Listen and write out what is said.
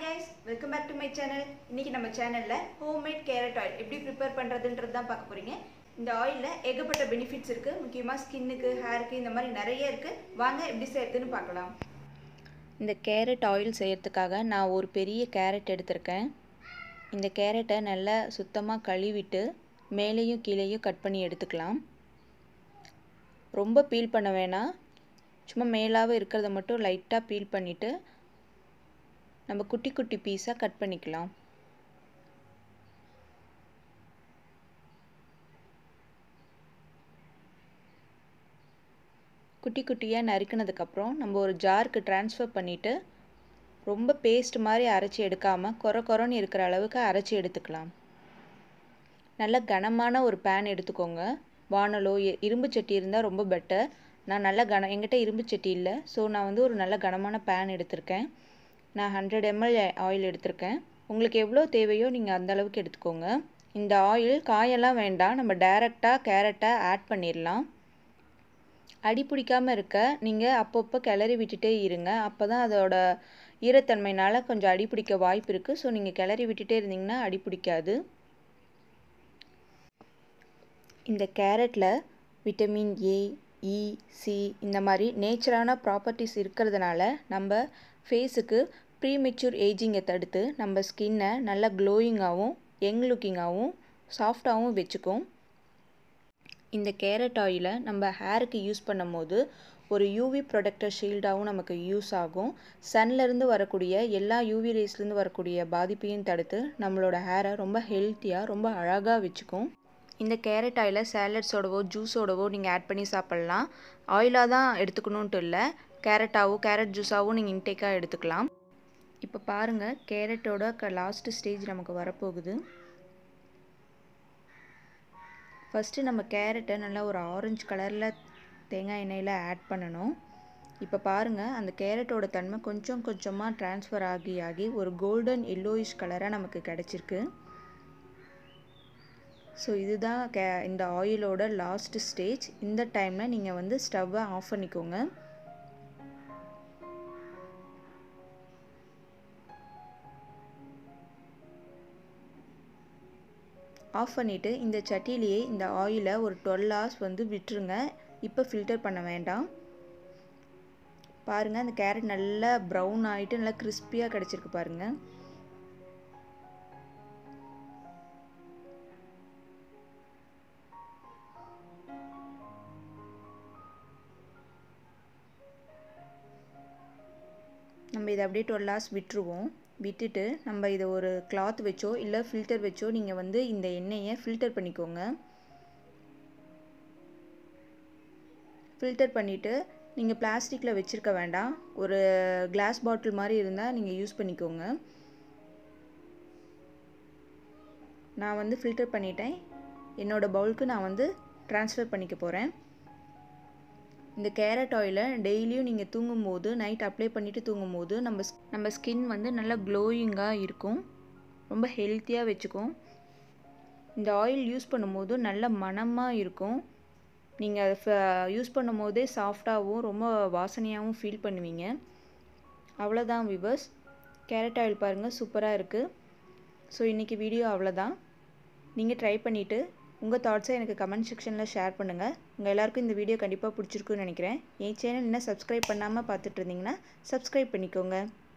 guys welcome back to my channel இன்னைக்கு நம்ம சேனலில் ஹோம்மேட் கேரட் ஆயில் எப்படி ப்ரிப்பேர் பண்ணுறதுன்றது தான் பார்க்க போகிறீங்க இந்த ஆயிலில் ஏகப்பட்ட பெனிஃபிட்ஸ் இருக்குது முக்கியமாக ஸ்கின்னுக்கு ஹேருக்கு இந்த மாதிரி நிறைய இருக்குது வாங்க எப்படி செய்யறதுன்னு பார்க்கலாம் இந்த கேரட் ஆயில் செய்கிறதுக்காக நான் ஒரு பெரிய கேரட் எடுத்திருக்கேன் இந்த கேரட்டை நல்லா சுத்தமாக கழுவிட்டு மேலேயும் கீழேயும் கட் பண்ணி எடுத்துக்கலாம் ரொம்ப பீல் பண்ண வேணாம் சும்மா மேலாக இருக்கிறத மட்டும் லைட்டாக பீல் பண்ணிவிட்டு நம்ம குட்டி குட்டி பீஸாக கட் பண்ணிக்கலாம் குட்டி குட்டியாக நறுக்கினதுக்கப்புறம் நம்ம ஒரு ஜாருக்கு ட்ரான்ஸ்ஃபர் பண்ணிவிட்டு ரொம்ப பேஸ்ட் மாதிரி அரைச்சி எடுக்காமல் கொர கொரன்னு இருக்கிற அளவுக்கு அரைச்சி எடுத்துக்கலாம் நல்ல கனமான ஒரு பேன் எடுத்துக்கோங்க வானலோ இரும்பு சட்டி இருந்தால் ரொம்ப பெட்டர் நான் நல்ல கன எங்கிட்ட இரும்பு சட்டி இல்லை ஸோ நான் வந்து ஒரு நல்ல கனமான பேன் எடுத்திருக்கேன் நான் ஹண்ட்ரட் எம்எல் ஆயில் எடுத்திருக்கேன் உங்களுக்கு எவ்வளோ தேவையோ நீங்கள் அந்த அளவுக்கு எடுத்துக்கோங்க இந்த ஆயில் காயெல்லாம் வேண்டாம் நம்ம டைரெக்டாக கேரட்டை ஆட் பண்ணிடலாம் அடி பிடிக்காமல் இருக்க நீங்கள் அப்பப்போ கிளறி விட்டுட்டே இருங்க அப்போ தான் அதோட ஈரத்தன்மைனால் கொஞ்சம் அடி பிடிக்க வாய்ப்பு இருக்குது ஸோ நீங்கள் கிளறி விட்டுட்டே இருந்தீங்கன்னா அடி பிடிக்காது இந்த கேரட்டில் விட்டமின் ஏ இ சி இந்த மாதிரி நேச்சரான ப்ராப்பர்ட்டிஸ் இருக்கிறதுனால நம்ம ஃபேஸுக்கு ப்ரீமெச்சூர் ஏஜிங்கை தடுத்து நம்ம ஸ்கின்னை நல்லா க்ளோயிங்காகவும் யங் லுக்கிங்காகவும் சாஃப்டாகவும் வச்சுக்கும் இந்த கேரட் ஆயிலை நம்ம ஹேருக்கு யூஸ் பண்ணும் போது ஒரு யூவி ப்ரொடக்டர் ஷீல்டாகவும் நமக்கு யூஸ் ஆகும் சன்லேருந்து வரக்கூடிய எல்லா யூவி ரேஸ்லேருந்து வரக்கூடிய பாதிப்பையும் தடுத்து நம்மளோட ஹேரை ரொம்ப ஹெல்த்தியாக ரொம்ப அழகாக வச்சுக்கும் இந்த கேரட் ஆயிலை சேலட்ஸோடவோ ஜூஸோடவோ நீங்கள் ஆட் பண்ணி சாப்பிட்லாம் ஆயிலாக தான் எடுத்துக்கணுன்ட்டு இல்லை கேரட்டாகவும் கேரட் ஜூஸாகவும் நீங்கள் இன்டேக்காக எடுத்துக்கலாம் இப்போ பாருங்கள் கேரட்டோட க லாஸ்ட்டு ஸ்டேஜ் நமக்கு வரப்போகுது ஃபஸ்ட்டு நம்ம கேரட்டை நல்லா ஒரு ஆரஞ்சு கலரில் தேங்காய் எண்ணெயில் ஆட் பண்ணணும் இப்போ பாருங்கள் அந்த கேரட்டோட தன்மை கொஞ்சம் கொஞ்சமாக ட்ரான்ஸ்ஃபர் ஆகி ஆகி ஒரு கோல்டன் எல்லோயிஷ் கலராக நமக்கு கிடச்சிருக்கு ஸோ இதுதான் கே இந்த ஆயிலோட லாஸ்ட் ஸ்டேஜ் இந்த டைமில் நீங்கள் வந்து ஸ்டவ்வை ஆஃப் பண்ணிக்கோங்க ஆஃப் பண்ணிவிட்டு இந்த சட்டிலேயே இந்த ஆயிலை ஒரு டுவெல் ஹவர்ஸ் வந்து விட்டுருங்க இப்போ ஃபில்டர் பண்ண வேண்டாம் பாருங்கள் அந்த கேரட் நல்லா ப்ரௌன் ஆகிட்டு நல்லா கிறிஸ்பியாக கிடச்சிருக்கு பாருங்கள் நம்ம இதை அப்படியே டுவெல் ஹவர்ஸ் விட்டுருவோம் விட்டுட்டு நம்ம இதை ஒரு கிளாத் வச்சோ இல்லை ஃபில்டர் வச்சோ நீங்கள் வந்து இந்த எண்ணெயை ஃபில்டர் பண்ணிக்கோங்க ஃபில்டர் பண்ணிவிட்டு நீங்கள் பிளாஸ்டிக்கில் வச்சுருக்க வேண்டாம் ஒரு கிளாஸ் பாட்டில் மாதிரி இருந்தால் நீங்கள் யூஸ் பண்ணிக்கோங்க நான் வந்து ஃபில்டர் பண்ணிட்டேன் என்னோடய பவுலுக்கு நான் வந்து ட்ரான்ஸ்ஃபர் பண்ணிக்க போகிறேன் இந்த கேரட் ஆயிலை டெய்லியும் நீங்கள் தூங்கும்போது நைட் அப்ளை பண்ணிவிட்டு தூங்கும்போது நம்ம நம்ம ஸ்கின் வந்து நல்லா க்ளோயிங்காக இருக்கும் ரொம்ப ஹெல்த்தியாக வச்சுக்கும் இந்த ஆயில் யூஸ் பண்ணும்போது நல்ல மணமாக இருக்கும் நீங்கள் அதை யூஸ் பண்ணும் போதே சாஃப்டாகவும் ரொம்ப வாசனையாகவும் ஃபீல் பண்ணுவீங்க அவ்வளோதான் விவர்ஸ் கேரட் ஆயில் பாருங்கள் சூப்பராக இருக்குது ஸோ இன்றைக்கி வீடியோ அவ்வளோதான் நீங்கள் ட்ரை பண்ணிவிட்டு உங்கள் தாட்ஸை எனக்கு கமெண்ட் செக்ஷனில் ஷேர் பண்ணுங்கள் உங்கள் எல்லாருக்கும் இந்த வீடியோ கண்டிப்பாக பிடிச்சிருக்குன்னு நினைக்கிறேன் என் சேனல் இன்னும் சப்ஸ்கிரைப் பண்ணாமல் பார்த்துட்டு இருந்தீங்கன்னா சப்ஸ்கிரைப் பண்ணிக்கோங்க